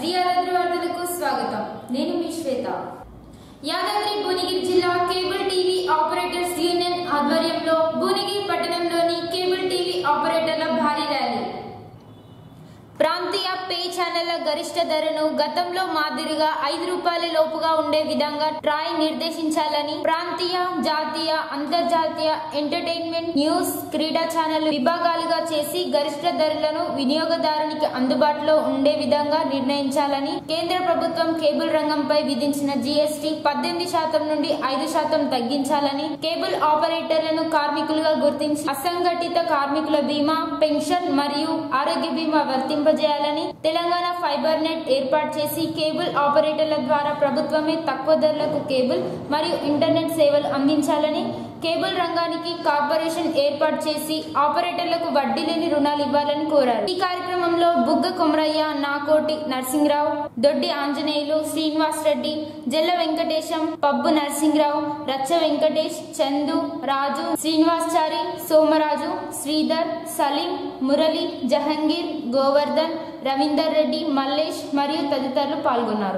శ్రీ యాదాద్రి వార్తలకు స్వాగతం నేను మీ శ్వేత యాదాద్రి భువనగిరి జిల్లా కేబుల్ టీవీ ఆపరేటర్స్ యూనియన్ ఆధ్వర్యంలో భువనగిరి పట్టణంలోని కేబుల్ టీవీ ఆపరేటర్ల భారీ ర్యాలీ ప్రాంతీయ పే ఛానళ్ల గరిష్ట ధరను గతంలో మాదిరిగా ఐదు రూపాయల లోపుగా ఉండే విధంగా ట్రాయ్ నిర్దేశించాలని ప్రాంతీయ జాతీయ అంతర్జాతీయ ఎంటర్టైన్మెంట్ న్యూస్ క్రీడా ఛానల్ విభాగాలుగా చేసి గరిష్ట ధరలను వినియోగదారునికి అందుబాటులో ఉండే విధంగా నిర్ణయించాలని కేంద్ర ప్రభుత్వం కేబుల్ రంగంపై విధించిన జీఎస్టీ పద్దెనిమిది శాతం నుండి ఐదు శాతం తగ్గించాలని కేబుల్ ఆపరేటర్లను కార్మికులుగా గుర్తించి అసంఘటిత కార్మికుల బీమా పెన్షన్ మరియు ఆరోగ్య బీమా వర్తింపజేయాలని తెలంగాణ ఫైబర్ నెట్ ఏర్పాటు చేసి కేబుల్ ఆపరేటర్ల ద్వారా ప్రభుత్వమే తక్కువ ధరలకు కేబుల్ మరియు ఇంటర్నెట్ సేవలు అందించాలని కేబుల్ రంగానికి కార్పొరేషన్ ఏర్పాటు చేసి ఆపరేటర్లకు వడ్డీ లేని రుణాలు ఇవ్వాలని కోరారు ఈ కార్యక్రమంలో బుగ్గ కొమరయ్య నాకోటి నరసింహరావు దొడ్డి ఆంజనేయులు శ్రీనివాస్ రెడ్డి జల్ల వెంకటేశం పబ్బు నరసింహరావు రచ్చ వెంకటేష్ చందు రాజు శ్రీనివాస్చారి సోమరాజు శ్రీధర్ సలీం మురళి జహంగీర్ గోవర్ధన్ రవీందర్ రెడ్డి మల్లేష్ మరియు తదితరులు పాల్గొన్నారు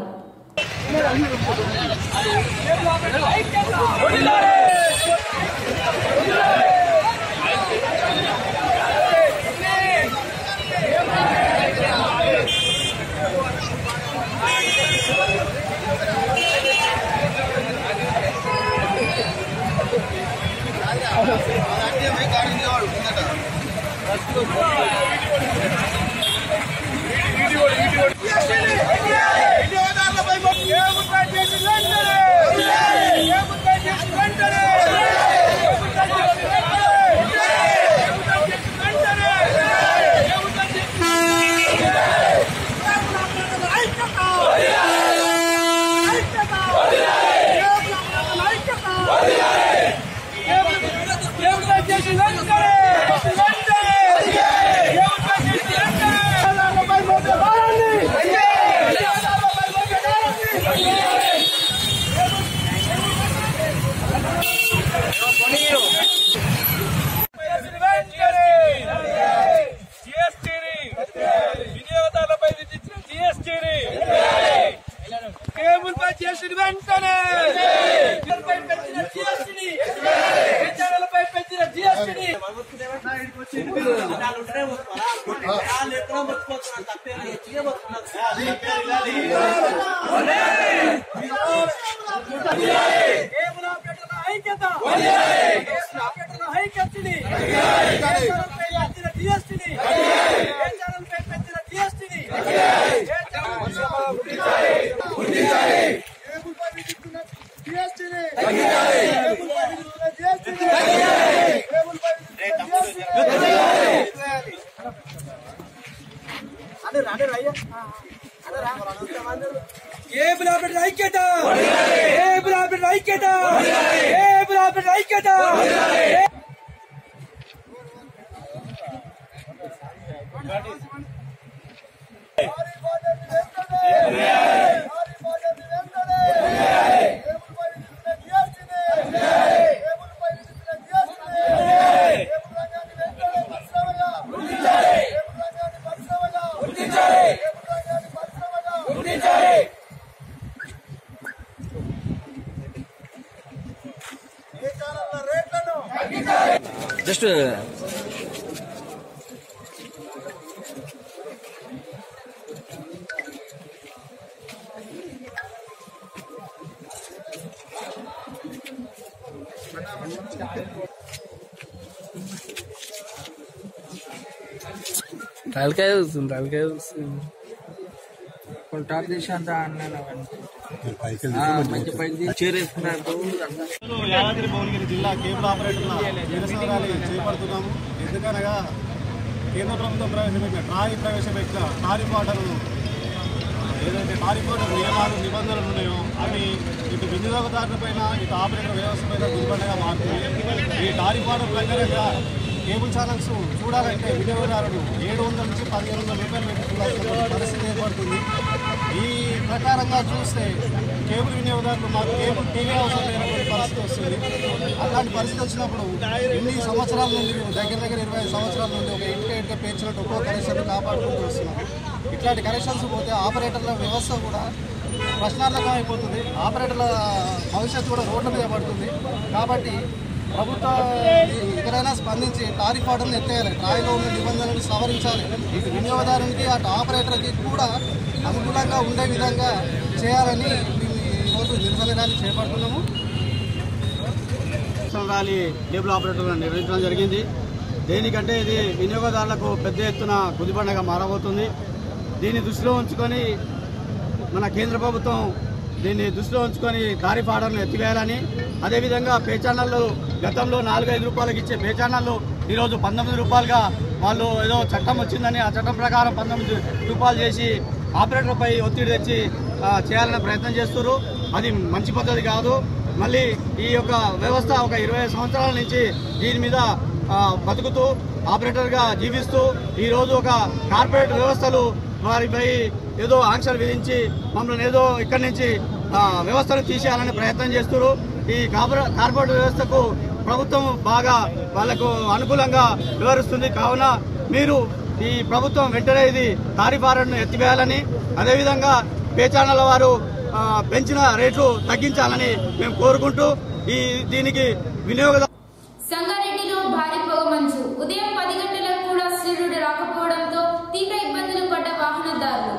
వినియోగదారులపై విధించిన జిఎస్టీని కేబుల్ పై చేసిన వెంటనే పై పెంచిన జిఎస్టీని ఛానళ్లపై పెంచిన జిఎస్టీని కేబుల్ ఆపరేటర్ల ఐక్యత కేబుల్ ఆపరేటర్ల ఐక్యతని ఛానల్పై పెంచిన జిఎస్టీని ఛానల్పై పెంచిన జిఎస్టీని కేబుల్ ఆపరేటర్ ఐక్యత కేబుల్ ఆపరేటర్ ఐక్యత కేబుల్ ఆపరేటర్ ఐక్యత జస్ట్ తలకాయ వస్తుంది తలకాయ వస్తుంది టాప్ తీసి అంతా అన్నాను మంచి పైకి చేరేసుకున్నాడు యాదాద్రి భువనగిరి జిల్లా కేబుల్ ఆపరేటర్ల నిరసన ర్యాలీ చేపడుతున్నాము ఎందుకనగా కేంద్ర ప్రభుత్వం ప్రవేశపెట్టిన ట్రాయ్ ప్రవేశపెట్టిన టారిఫ్ ఆర్డర్ను ఏదైతే టారిఫ్ ఆర్డర్ నియమాలు నిబంధనలు ఉన్నాయో అవి ఇటు వినియోగదారుల పైన ఇటు ఆపరేటర్ వ్యవస్థ పైన దుర్బండగా మారుతుంది ఈ టారిఫ్ ఆర్డర్ ప్రకారంగా కేబుల్ ఛానల్స్ చూడాలంటే వినియోగదారుడు ఏడు వందల నుంచి పదిహేను వందల రూపాయలు పెట్టి చూడాల్సిన పరిస్థితి ఏర్పడుతుంది ఈ ప్రకారంగా చూస్తే కేబుల్ వినియోగదారులు మాకు కేబుల్ టీవీ అవసరం లేనటువంటి పరిస్థితి వస్తుంది అలాంటి పరిస్థితి వచ్చినప్పుడు ఇన్ని సంవత్సరాల నుండి మేము దగ్గర దగ్గర ఇరవై ఐదు సంవత్సరాల నుండి ఒక ఇంటికి ఇంటికి పేర్చినట్టు ఒక్కో కనెక్షన్ కాపాడుకుంటూ వస్తున్నాం ఇట్లాంటి కనెక్షన్స్ పోతే ఆపరేటర్ల వ్యవస్థ కూడా ప్రశ్నార్థకం అయిపోతుంది ఆపరేటర్ల భవిష్యత్తు కూడా రోడ్ల మీద పడుతుంది కాబట్టి ప్రభుత్వ ఎక్కడైనా స్పందించి టారిఫ్ ఆర్డర్లు ఎత్తేయాలి ట్రాయిలో ఉన్న నిబంధనలను సవరించాలి ఇటు వినియోగదారునికి అటు ఆపరేటర్కి కూడా అనుకూలంగా ఉండే విధంగా చేయాలని మేము ఈరోజు నిరసన ర్యాలీ చేపడుతున్నాము ర్యాలీ కేబుల్ ఆపరేటర్లను నిర్వహించడం జరిగింది దేనికంటే ఇది వినియోగదారులకు పెద్ద ఎత్తున కుదిబండగా మారబోతుంది దీన్ని దృష్టిలో ఉంచుకొని మన కేంద్ర ప్రభుత్వం దీన్ని దృష్టిలో ఉంచుకొని టారిఫ్ ఆర్డర్ను ఎత్తివేయాలని అదేవిధంగా పే ఛానళ్ళు గతంలో నాలుగైదు రూపాయలకి ఇచ్చే పే ఛానళ్ళు ఈరోజు పంతొమ్మిది రూపాయలుగా వాళ్ళు ఏదో చట్టం వచ్చిందని ఆ చట్టం ప్రకారం పంతొమ్మిది రూపాయలు చేసి ఆపరేటర్పై ఒత్తిడి తెచ్చి ఆ, చేయాలనే ప్రయత్నం చేస్తున్నారు అది మంచి పద్ధతి కాదు మళ్ళీ ఈ యొక్క వ్యవస్థ ఒక ఇరవై సంవత్సరాల నుంచి దీని మీద ఆ, బతుకుతూ ఆపరేటర్గా జీవిస్తూ ఈరోజు ఒక కార్పొరేట్ వ్యవస్థలు వారిపై ఏదో ఆంక్షలు విధించి మమ్మల్ని ఏదో ఇక్కడి నుంచి ఆ, వ్యవస్థను తీసేయాలని ప్రయత్నం చేస్తున్నారు ఈ కార్పొరే- కార్పొరేట్ వ్యవస్థకు ప్రభుత్వం బాగా వాళ్లకు అనుకూలంగా వివరిస్తుంది కావున మీరు ఈ ప్రభుత్వం వెంటనే ఇది తారీఫారను ఎత్తివేయాలని అదేవిధంగా పే ఛానల్ వారు ఆ, పెంచిన రేట్లు తగ్గించాలని మేము కోరుకుంటూ ఈ దీనికి వినియోగ సంగారెడ్డిలో భారీ పొగమంచు ఉదయం పది గంటలకు కూడా సూర్యుడు రాకపోవడంతో తీవ్ర ఇబ్బందులు పడ్డ వాహనదారులు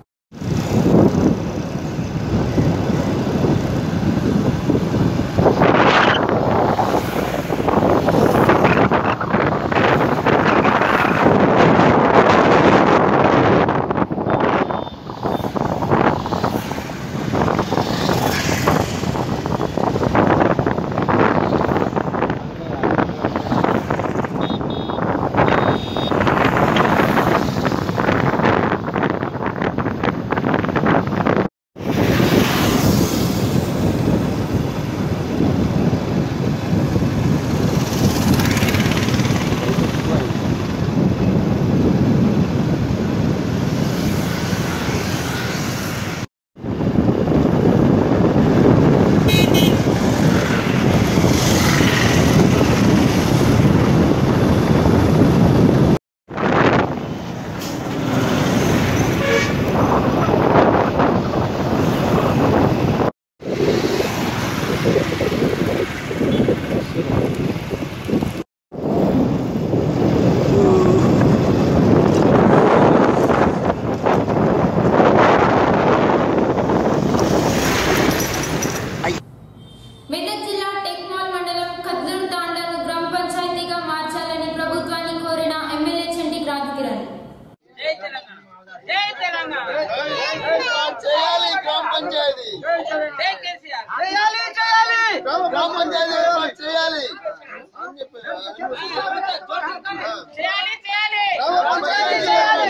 మెదక్ జిల్లా టెక్మాల్ మండలం కద్లూరు తాండాను గ్రామ పంచాయతీగా మార్చాలని ప్రభుత్వాన్ని కోరిన ఎమ్మెల్యే చంటి క్రాంతికిరణ్ చేయాలి గ్రామ పంచాయతీ గ్రామ పంచాయతీ ఏర్పాటు చేయాలి అని చెప్పారు. గ్రామ పంచాయతీ చేయాలి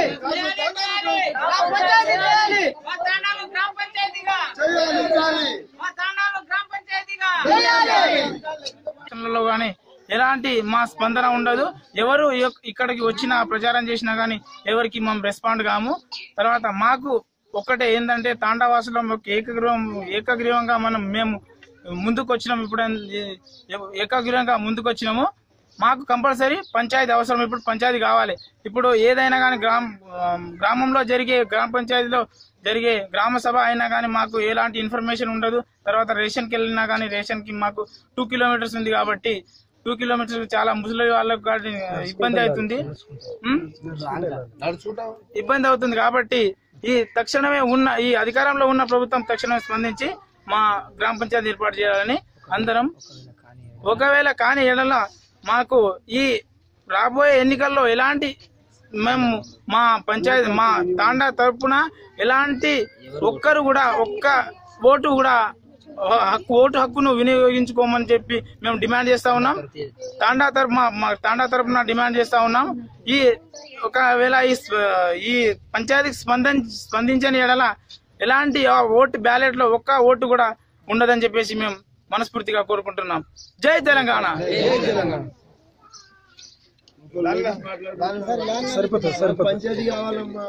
చేయాలి చేయాలి లో గానీ ఎలాంటి మా స్పందన ఉండదు ఎవరు ఇక్- ఇక్కడికి వచ్చినా ప్రచారం చేసినా గానీ ఎవరికి మేము రెస్పాండ్ కాము తర్వాత మాకు ఒక్కటే ఏంటంటే తాండావాసులం ఒక ఏకగ్రీవం ఏకగ్రీవంగా మనం మేము ముందుకు వచ్చినాం ఇప్పుడు ఏకగ్రీవంగా ముందుకు వచ్చినాము మాకు కంపల్సరీ పంచాయతీ అవసరం ఇప్పుడు పంచాయతీ కావాలి ఇప్పుడు ఏదైనా కానీ గ్రామ ఆ, గ్రామంలో జరిగే గ్రామ పంచాయతీలో జరిగే గ్రామ సభ అయినా కానీ మాకు ఎలాంటి ఇన్ఫర్మేషన్ ఉండదు తర్వాత రేషన్కి వెళ్ళినా కానీ రేషన్కి మాకు టూ కిలోమీటర్స్ ఉంది కాబట్టి టూ కిలోమీటర్స్ చాలా ముసలి వాళ్ళకు కానీ ఇబ్బంది అవుతుంది ఉం? ఇబ్బంది అవుతుంది కాబట్టి ఈ తక్షణమే ఉన్న ఈ అధికారంలో ఉన్న ప్రభుత్వం తక్షణమే స్పందించి మా గ్రామ పంచాయతీ ఏర్పాటు చేయాలని అందరం ఒకవేళ కాని ఎడల మాకు ఈ రాబోయే ఎన్నికల్లో ఎలాంటి మేము మా పంచాయతీ మా తాండా తరపున ఎలాంటి ఒక్కరు కూడా ఒక్క ఓటు కూడా హక్కు ఓటు హక్కును వినియోగించుకోమని చెప్పి మేము డిమాండ్ చేస్తా ఉన్నాం తాండా తరపు మా- మా తాండా తరపున డిమాండ్ చేస్తా ఉన్నాం ఈ ఒకవేళ ఈ స్ప- ఈ పంచాయతీకి స్పందన స్పందించని ఎడల ఎలాంటి ఆ ఓటు బ్యాలెట్ లో ఒక్క ఓటు కూడా ఉండదని చెప్పేసి మేము మనస్ఫూర్తిగా కోరుకుంటున్నాం జై తెలంగాణ పంచాయతీ కావాలమ్మా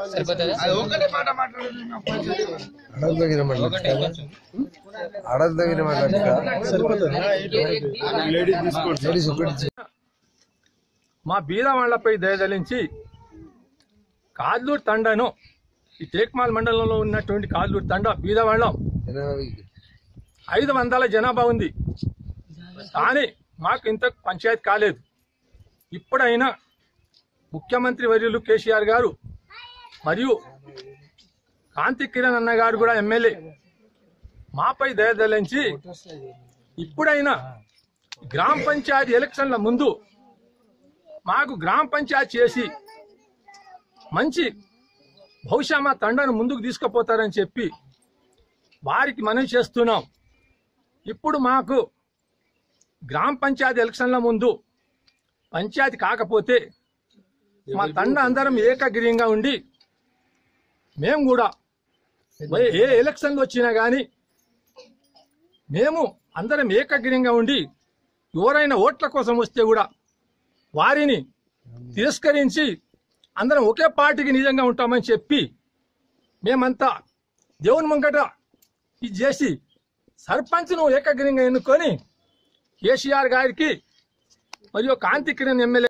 మా బీద వాళ్ళపై దయదలించి కాద్లూరు తండను ఈ తేక్మాల్ మండలంలో ఉన్నటువంటి కాళ్ళూరు తండ బీదవాళ్ళం ఐదు వందల జనాభా ఉంది కానీ మాకు ఇంత పంచాయతీ కాలేదు ఇప్పుడైనా ముఖ్యమంత్రి వర్యులు కేసీఆర్ గారు మరియు కాంతి కిరణ్ అన్న గారు కూడా ఎమ్మెల్యే మాపై దయదలించి ఇప్పుడైనా గ్రామ పంచాయతీ ఎలక్షన్ల ముందు మాకు గ్రామ పంచాయతీ చేసి మంచి బహుశా మా తండను ముందుకు తీసుకుపోతారని చెప్పి వారికి మనం చేస్తున్నాం ఇప్పుడు మాకు గ్రామ పంచాయతీ ఎలక్షన్ల ముందు పంచాయతీ కాకపోతే మా తండ అందరం ఏకగ్రీయంగా ఉండి మేము కూడా ఏ- ఏ ఎలక్షన్లు వచ్చినా కానీ మేము అందరం ఏకగ్రీయంగా ఉండి ఎవరైనా ఓట్ల కోసం వస్తే కూడా వారిని తిరస్కరించి అందరం ఒకే పార్టీకి నిజంగా ఉంటామని చెప్పి మేమంతా దేవుని ముంగట ఇది చేసి సర్పంచ్ను ఏకగ్రీయంగా ఎన్నుకొని కేసీఆర్ గారికి మరియు కాంతి కిరణ్ ఎమ్మెల్యే